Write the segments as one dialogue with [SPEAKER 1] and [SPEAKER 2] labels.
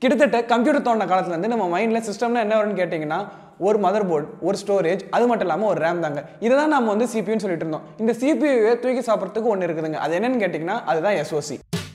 [SPEAKER 1] கிட்டத்தட்ட கம்ப்யூட்டர் தோணுன காலத்துல இருந்து நம்ம மைண்டில் சிஸ்டம்னா என்ன வரும்னு கேட்டிங்கன்னா ஒரு மதர் போர்டு ஒரு ஸ்டோரேஜ் அது மட்டும் இல்லாமல் ஒரு ரேம் தாங்க இதை தான் நம்ம வந்து சிபியூன்னு சொல்லிட்டு இருந்தோம் இந்த சிபியூவை தூக்கி சாப்பிட்றதுக்கு ஒன்று இருக்குதுங்க அது என்னன்னு கேட்டிங்கன்னா அதுதான் எஸ்ஓசி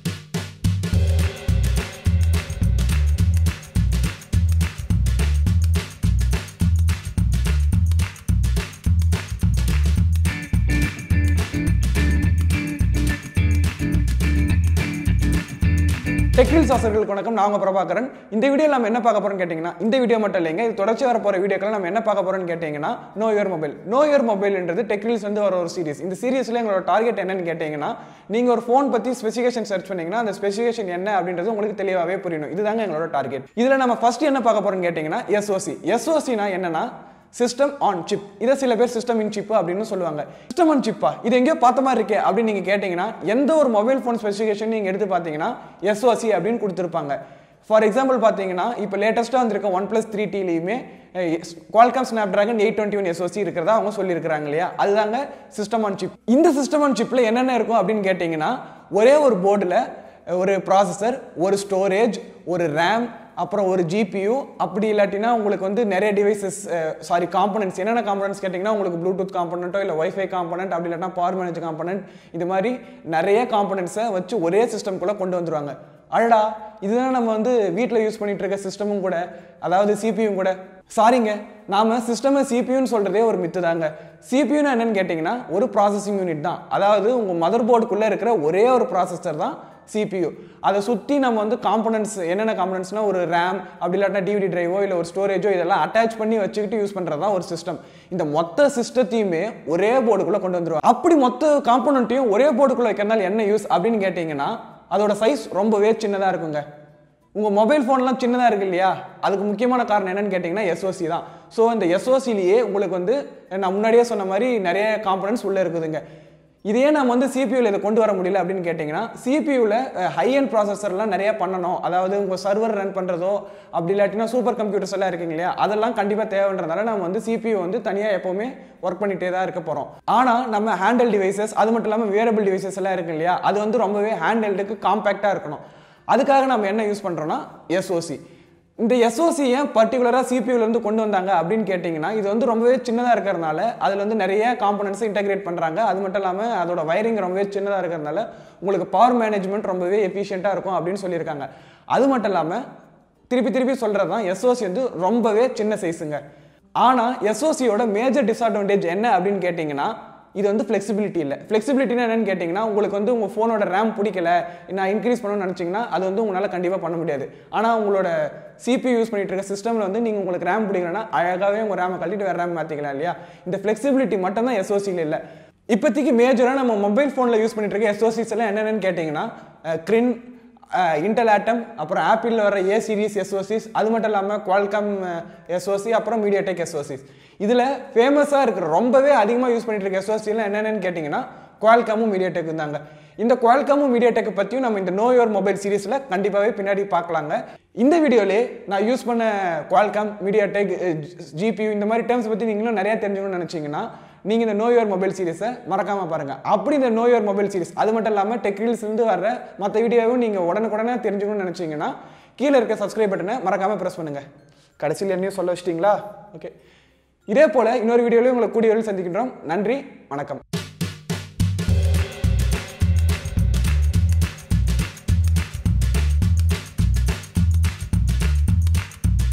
[SPEAKER 1] டெக்னில் சாசர்களுக்கு வணக்கம் நான் உங்க பிரபாகரன் இந்த வீடியோ நம்ம என்ன பார்க்க போறோம்னு கேட்டிங்கன்னா இந்த வீடியோ மட்டும் இல்லைங்க இது தொடர்ச்சி வர போற வீடியோக்கள் நம்ம என்ன பார்க்க போறோம்னு கேட்டிங்கன்னா know your mobile know your மொபைல்ன்றது டெக்னில்ஸ் வந்து வர ஒரு சீரிஸ் இந்த சீரிஸ்ல எங்களோட டார்கெட் என்னன்னு கேட்டிங்கன்னா நீங்க ஒரு ஃபோன் பத்தி ஸ்பெசிஃபிகேஷன் சர்ச் பண்ணீங்கன்னா அந்த ஸ்பெசிஃபிகேஷன் என்ன அப்படின்றது உங்களுக்கு தெளிவாகவே புரியணும் இதுதாங்க எங்களோட டார்கெட் இதுல நம்ம ஃபர்ஸ்ட் என்ன பார்க்க போறோம்னு கேட்டிங்கன்னா எஸ்ஓசி எஸ்ஓசினா என்னன்னா சிஸ்டம் ஆன் சிப் இதை சில பேர் சிஸ்டம் இன் சிப் அப்படின்னு சொல்லுவாங்க சிஸ்டம் ஆன் சிப்பா இது எங்கேயோ பார்த்த மாதிரி இருக்கே அப்படின்னு நீங்க கேட்டீங்கன்னா எந்த ஒரு மொபைல் ஃபோன் ஸ்பெசிஃபிகேஷன் நீங்க எடுத்து பார்த்தீங்கன்னா எஸ்ஓசி அப்படின்னு கொடுத்துருப்பாங்க ஃபார் எக்ஸாம்பிள் பார்த்தீங்கன்னா இப்போ லேட்டஸ்ட்டாக வந்திருக்க ஒன் ப்ளஸ் த்ரீ டிலையுமே Qualcomm Snapdragon eight twenty one SOC இருக்கிறதா அவங்க சொல்லியிருக்கிறாங்க இல்லையா அதுதாங்க சிஸ்டம் ஆன் சிப் இந்த சிஸ்டம் ஆன் சிப்பில் என்னென்ன இருக்கும் அப்படின்னு கேட்டிங்கன்னா ஒரே ஒரு போர்டில் ஒரு ப்ராசஸர் ஒரு ஸ்டோரேஜ் ஒரு ரேம் அப்புறம் ஒரு ஜிபியு அப்படி இல்லாட்டினா உங்களுக்கு வந்து நிறைய டிவைசஸ் சாரி காம்பனன்ட்ஸ் என்னென்ன காம்பனன்ட்ஸ் கேட்டிங்கன்னா உங்களுக்கு ப்ளூடூத் காம்பனண்ட்டோ இல்லை ஒய்ஃபை காம்பனண்ட் அப்படி இல்லாட்டினா பவர் மேனேஜ் காம்பனண்ட் இது மாதிரி நிறைய காம்பனன்ட்ஸை வச்சு ஒரே சிஸ்டம்குள்ளே கொண்டு வந்துருவாங்க அடடா இதுதான் நம்ம வந்து வீட்டில் யூஸ் பண்ணிட்டு இருக்க சிஸ்டமும் கூட அதாவது சிபியும் கூட சாரிங்க நாம சிஸ்டம் சிபியூன்னு சொல்றதே ஒரு மித்து தாங்க சிபியூன்னு என்னன்னு கேட்டிங்கன்னா ஒரு ப்ராசஸிங் யூனிட் தான் அதாவது உங்கள் மதர் போர்டுக்குள்ளே இருக்கிற ஒரே ஒரு ப்ராசஸர் தான் சிபியூ அதை சுற்றி நம்ம வந்து காம்பனன்ட்ஸ் என்னென்ன காம்பனன்ட்ஸ்னா ஒரு ரேம் அப்படி இல்லாட்டினா டிவிடி டிரைவோ இல்லை ஒரு ஸ்டோரேஜோ இதெல்லாம் அட்டாச் பண்ணி வச்சுக்கிட்டு யூஸ் பண்ணுறது தான் ஒரு சிஸ்டம் இந்த மொத்த சிஸ்டத்தையுமே ஒரே போர்டுக்குள்ளே கொண்டு வந்துருவோம் அப்படி மொத்த காம்பனண்ட்டையும் ஒரே போர்டுக்குள்ளே வைக்கிறதுனால என்ன யூஸ் அப்படின்னு கேட்டிங்கன்னா அதோட சைஸ் ரொம்பவே சின்னதாக இருக்குங்க உங்கள் மொபைல் ஃபோன்லாம் சின்னதாக இருக்கு இல்லையா அதுக்கு முக்கியமான காரணம் என்னன்னு கேட்டிங்கன்னா எஸ்ஓசி தான் ஸோ இந்த எஸ்ஓசிலேயே உங்களுக்கு வந்து நான் முன்னாடியே சொன்ன மாதிரி நிறைய காம்பனன்ட்ஸ் உள்ளே இருக்குதுங்க இதையே நம்ம வந்து சிபியூவில் இதை கொண்டு வர முடியல அப்படின்னு கேட்டிங்கன்னா சிபியூவில் ஹை அண்ட் ப்ராசஸர்லாம் நிறைய பண்ணணும் அதாவது உங்கள் சர்வர் ரன் பண்ணுறதோ அப்படி இல்லாட்டினா சூப்பர் கம்ப்யூட்டர்ஸ் எல்லாம் இருக்குங்க இல்லையா அதெல்லாம் கண்டிப்பாக தேவைன்றதால நம்ம வந்து சிபியூ வந்து தனியாக எப்போவுமே ஒர்க் பண்ணிகிட்டே தான் இருக்க போகிறோம் ஆனால் நம்ம ஹேண்டல் டிவைசஸ் அது மட்டும் இல்லாமல் வேரபிள் டிவைசஸ் எல்லாம் இருக்கு இல்லையா அது வந்து ரொம்பவே ஹேண்டல்டுக்கு காம்பேக்டாக இருக்கணும் அதுக்காக நம்ம என்ன யூஸ் பண்ணுறோன்னா எஸ்ஓசி இந்த எஸ்ஓசி ஏன் பர்டிகுலராக சிபியூலேருந்து கொண்டு வந்தாங்க அப்படின்னு கேட்டிங்கன்னா இது வந்து ரொம்பவே சின்னதாக இருக்கிறதுனால அதில் வந்து நிறைய காம்பனன்ட்ஸை இன்டகிரேட் பண்ணுறாங்க அது மட்டும் இல்லாமல் அதோட வயரிங் ரொம்பவே சின்னதாக இருக்கிறதுனால உங்களுக்கு பவர் மேனேஜ்மெண்ட் ரொம்பவே எஃபிஷியண்ட்டாக இருக்கும் அப்படின்னு சொல்லியிருக்காங்க அது மட்டும் இல்லாமல் திருப்பி திருப்பி சொல்கிறது தான் எஸ்ஓசி வந்து ரொம்பவே சின்ன சைஸுங்க ஆனால் எஸ்ஓசியோட மேஜர் டிஸ்அட்வான்டேஜ் என்ன அப்படின்னு கேட்டிங்கன்னா இது வந்து ஃப்ளெக்சிபிலிட்டி இல்லை ஃப்ளெக்சிபிலிட்டினா என்னன்னு கேட்டிங்கன்னா உங்களுக்கு வந்து உங்கள் ஃபோனோட ரேம் பிடிக்கல நான் இன்க்ரீஸ் பண்ணணும்னு நினச்சிங்கன்னா அது வந்து உங்களால் கண்டிப்பாக பண்ண முடியாது ஆனால் உங்களோட சிபி யூஸ் பண்ணிட்டு இருக்க சிஸ்டமில் வந்து நீங்கள் உங்களுக்கு ரேம் பிடிக்கலன்னா அழகாகவே உங்கள் ரேமை கழட்டிட்டு வேறு ரேம் மாற்றிக்கலாம் இல்லையா இந்த ஃப்ளெக்சிபிலிட்டி மட்டும் தான் எஸ்ஓசியில் இல்லை இப்போதைக்கு மேஜராக நம்ம மொபைல் ஃபோனில் யூஸ் பண்ணிட்டு இருக்க எஸ்ஓசிஸ் எல்லாம் என்னென்னு கேட்டிங்கன்னா க்ரின் இன்டெல் ஆட்டம் அப்புறம் ஆப்பிளில் வர ஏ சீரிஸ் எஸ்ஓசிஸ் அது மட்டும் இல்லாமல் குவால்காம் எஸ்ஓசி அப்புறம் மீடியாடெக் எஸ்ஓசிஸ் இதில் ஃபேமஸாக இருக்கிற ரொம்பவே அதிகமாக யூஸ் பண்ணிட்டு இருக்க எஸ்ஓசியில் என்னென்னு கேட்டிங்கன்னா குவால்காமும் மீடியாடெக் இருந்தாங்க இந்த குவால்காமும் மீடியாடெக் பற்றியும் நம்ம இந்த நோ யுவர் மொபைல் சீரிஸில் கண்டிப்பாகவே பின்னாடி பார்க்கலாங்க இந்த வீடியோலே நான் யூஸ் பண்ண குவால்காம் மீடியாடெக் ஜிபியூ இந்த மாதிரி டேர்ம்ஸ் பற்றி நீங்களும் நிறையா தெரிஞ்சுக்கணும்னு நினச்சிங்கன்னா நீங்கள் இந்த நோ யுவர் மொபைல் சீரிஸை மறக்காமல் பாருங்கள் அப்படி இந்த நோ யுவர் மொபைல் சீரிஸ் அது மட்டும் இல்லாமல் டெக்னில்ஸ்லேருந்து வர மற்ற வீடியோவும் நீங்கள் உடனுக்குடனே தெரிஞ்சுக்கணும்னு நினச்சிங்கன்னா கீழே இருக்க சப்ஸ்கிரைப் பட்டனை மறக்காமல் ப்ரெஸ் பண்ணுங்கள் கடைசியில் என்னையும் சொல்ல வச்சிட்டிங்களா ஓகே இதே போல் இன்னொரு வீடியோலையும் உங்களை கூடிய சந்திக்கின்றோம் நன்றி வணக்கம்